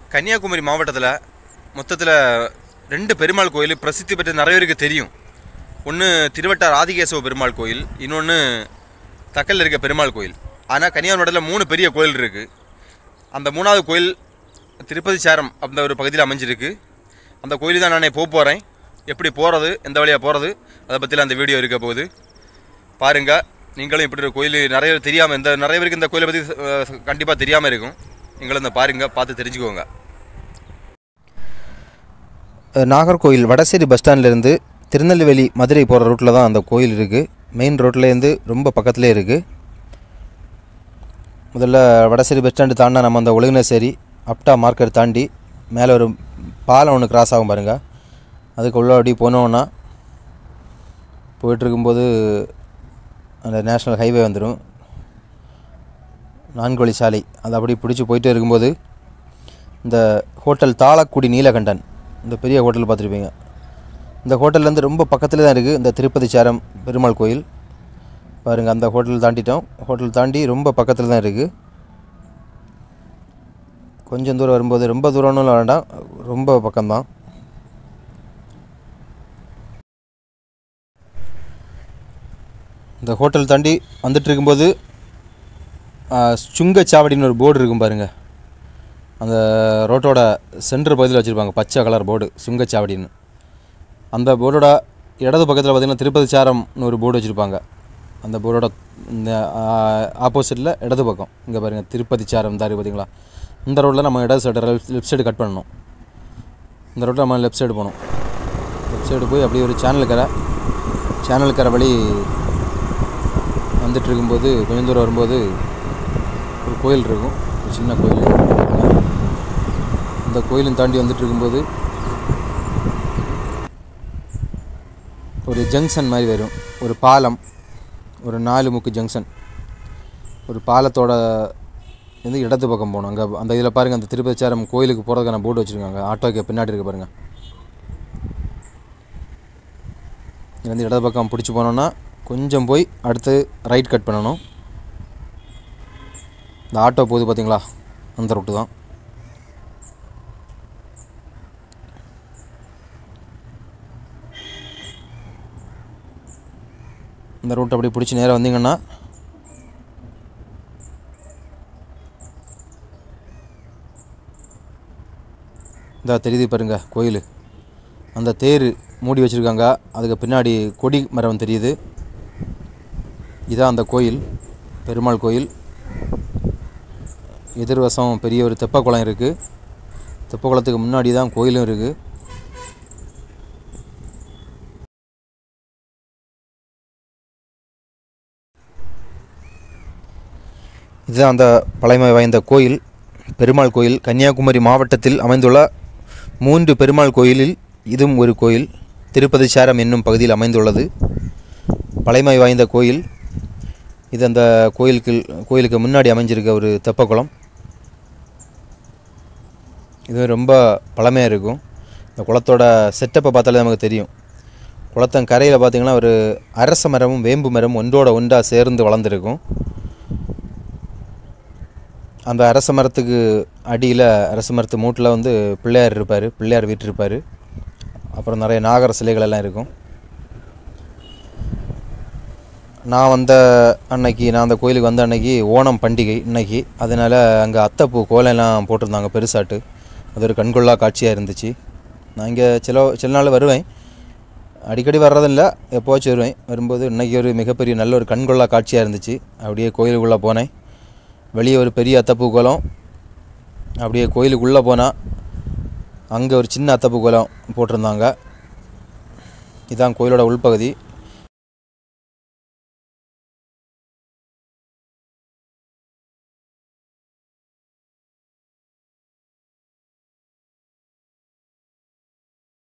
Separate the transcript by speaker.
Speaker 1: கன்னியாகுமரி மாவட்டத்தில் மொத்தத்தில் ரெண்டு பெருமாள் கோயில் பிரசித்தி பெற்ற நிறைய பேருக்கு தெரியும் ஒன்று திருவட்டார் ஆதிகேசவ பெருமாள் கோயில் இன்னொன்று தக்கல்ல இருக்க பெருமாள் கோயில் ஆனால் கன்னியாகுமரி மாவட்டத்தில் மூணு பெரிய கோயில் இருக்குது அந்த மூணாவது கோயில் திருப்பதி சேரம் அந்த ஒரு பகுதியில் அமைஞ்சிருக்கு அந்த கோயிலுக்கு தான் நானே போக போகிறேன் எப்படி போகிறது எந்த வழியாக போகிறது அதை பற்றிலாம் அந்த வீடியோ இருக்க போகுது பாருங்கள் நீங்களும் இப்படி ஒரு கோயில் நிறைய பேர் தெரியாமல் இந்த நிறைய பேருக்கு இந்த கோயிலை பற்றி கண்டிப்பாக தெரியாமல் இருக்கும் நீங்களும் இந்த பாருங்கள் பார்த்து தெரிஞ்சுக்கோங்க
Speaker 2: நாகர்கோயில் வடசேரி பஸ் ஸ்டாண்ட்லேருந்து திருநெல்வேலி மதுரை போகிற ரூட்டில் தான் அந்த கோயில் இருக்குது மெயின் ரோட்லேருந்து ரொம்ப பக்கத்துலேயே இருக்குது முதல்ல வடசேரி பஸ் ஸ்டாண்டு தாண்டினா நம்ம அந்த ஒழுங்கினசேரி அப்டா மார்க்கெட் தாண்டி மேலே ஒரு பாலம் ஒன்று கிராஸ் ஆகும் பாருங்கள் அதுக்கு உள்ள அப்படி போனோன்னா போயிட்டுருக்கும்போது அந்த நேஷ்னல் ஹைவே வந்துடும் நான்கு வழி சாலை அதை அப்படி பிடிச்சி போயிட்டே இருக்கும்போது இந்த ஹோட்டல் தாளக்குடி நீலகண்டன் இந்த பெரிய ஹோட்டல் பார்த்துருப்பீங்க இந்த ஹோட்டல்லேருந்து ரொம்ப பக்கத்தில் தான் இருக்குது இந்த திருப்பதி சேரம் பெருமாள் கோயில் பாருங்கள் அந்த ஹோட்டல் தாண்டிட்டோம் ஹோட்டல் தாண்டி ரொம்ப பக்கத்தில் தான் இருக்குது கொஞ்சம் தூரம் வரும்போது ரொம்ப தூரம்னு வேண்டாம் ரொம்ப பக்கம்தான் இந்த ஹோட்டல் தாண்டி வந்துட்டு இருக்கும்போது ஆ, சுங்கச்சாவடின்னு ஒரு போர்டு இருக்கும் பாருங்கள் அந்த ரோட்டோட சென்டர் பகுதியில் வச்சுருப்பாங்க பச்சை கலர் போர்டு சுங்கச்சாவடின்னு அந்த போர்டோட இடது பக்கத்தில் பார்த்திங்கன்னா திருப்பதி சாரம்னு ஒரு போர்டு வச்சுருப்பாங்க அந்த போர்டோட இந்த ஆப்போசிட்டில் இடது பக்கம் இங்கே பாருங்கள் திருப்பதி சாரம் தாரி பார்த்தீங்களா இந்த ரோட்டில் நம்ம இடது சைடு லெஃப்ட் சைடு கட் பண்ணணும் இந்த ரோட்டில் நம்ம லெஃப்ட் சைடு போகணும் லெஃப்ட் சைடு போய் அப்படியே ஒரு சேனல் கரை சேனல் கரை வழி வந்துட்டு இருக்கும்போது கொஞ்சம் தூரம் வரும்போது ஒரு கோயில் இருக்கும் ஒரு சின்ன கோயில் இந்த கோயிலும் தாண்டி வந்துட்டு இருக்கும்போது ஒரு ஜங்ஷன் மாதிரி வரும் ஒரு பாலம் ஒரு நாலு முக்கு ஜங்ஷன் ஒரு பாலத்தோட வந்து இடது பக்கம் போகணும் அங்கே அந்த இதில் பாருங்கள் அந்த திருப்பதிச்சாரம் கோயிலுக்கு போகிறதுக்கான போர்டு வச்சுருக்காங்க ஆட்டோக்கு பின்னாடி இருக்கு பாருங்கள் இது வந்து இடது பக்கம் பிடிச்சி போனோன்னா கொஞ்சம் போய் அடுத்து ரைட் கட் பண்ணணும் இந்த ஆட்டோ போகுது பார்த்தீங்களா அந்த ரூட்டு தான் இந்த ரூட் அப்படி பிடிச்சி நேராக வந்தீங்கன்னா இந்த தெரியுது பாருங்க கோயில் அந்த தேர் மூடி வச்சுருக்காங்க அதுக்கு பின்னாடி கொடி மரம் தெரியுது இதான் அந்த கோயில் பெருமாள் கோயில் எதிர்வசம் பெரிய ஒரு தெப்பக்குளம் இருக்குது தெப்பக்குளத்துக்கு முன்னாடி தான் கோயிலும் இருக்குது இதுதான் அந்த பழமை வாய்ந்த கோயில் பெருமாள் கோயில் கன்னியாகுமரி மாவட்டத்தில் அமைந்துள்ள மூன்று பெருமாள் கோயிலில் இதுவும் ஒரு கோயில் திருப்பதி சாரம் என்னும் பகுதியில் அமைந்துள்ளது பழமை வாய்ந்த கோயில் இது அந்த கோயிலுக்கு கோயிலுக்கு முன்னாடி அமைஞ்சிருக்க ஒரு தெப்பக்குளம் இது ரொம்ப பழமையாக இருக்கும் இந்த குளத்தோட செட்டப்பை பார்த்தாலே நமக்கு தெரியும் குளத்தன் கரையில் பார்த்திங்கன்னா ஒரு அரச மரமும் வேம்பு மரமும் ஒன்றோட ஒன்றாக சேர்ந்து வளர்ந்துருக்கும் அந்த அரச மரத்துக்கு அடியில் அரச மரத்து மூட்டில் வந்து பிள்ளையார் இருப்பார் பிள்ளையார் வீட்டு இருப்பார் அப்புறம் நிறைய நாகர சிலைகள் எல்லாம் இருக்கும் நான் வந்த அன்னைக்கு நான் அந்த கோயிலுக்கு வந்த அன்னைக்கு ஓணம் பண்டிகை இன்னைக்கு அதனால் அங்கே அத்தைப்பூ கோலம்லாம் போட்டிருந்தாங்க பெருசாட்டு அது ஒரு கண்கொள்ளா காட்சியாக இருந்துச்சு நான் இங்கே சில சில நாள் வருவேன் அடிக்கடி வர்றதில்ல எப்போவாச்சும் வருவேன் வரும்போது இன்றைக்கி ஒரு மிகப்பெரிய நல்ல ஒரு கண்கொள்ளா காட்சியாக இருந்துச்சு அப்படியே கோயிலுக்குள்ளே போனேன் வெளியே ஒரு பெரிய அத்தப்பூ கோலம் அப்படியே கோயிலுக்குள்ளே போனால் அங்கே ஒரு சின்ன அத்தப்பூ கோலம் போட்டிருந்தாங்க இதான் கோயிலோட உள்பகுதி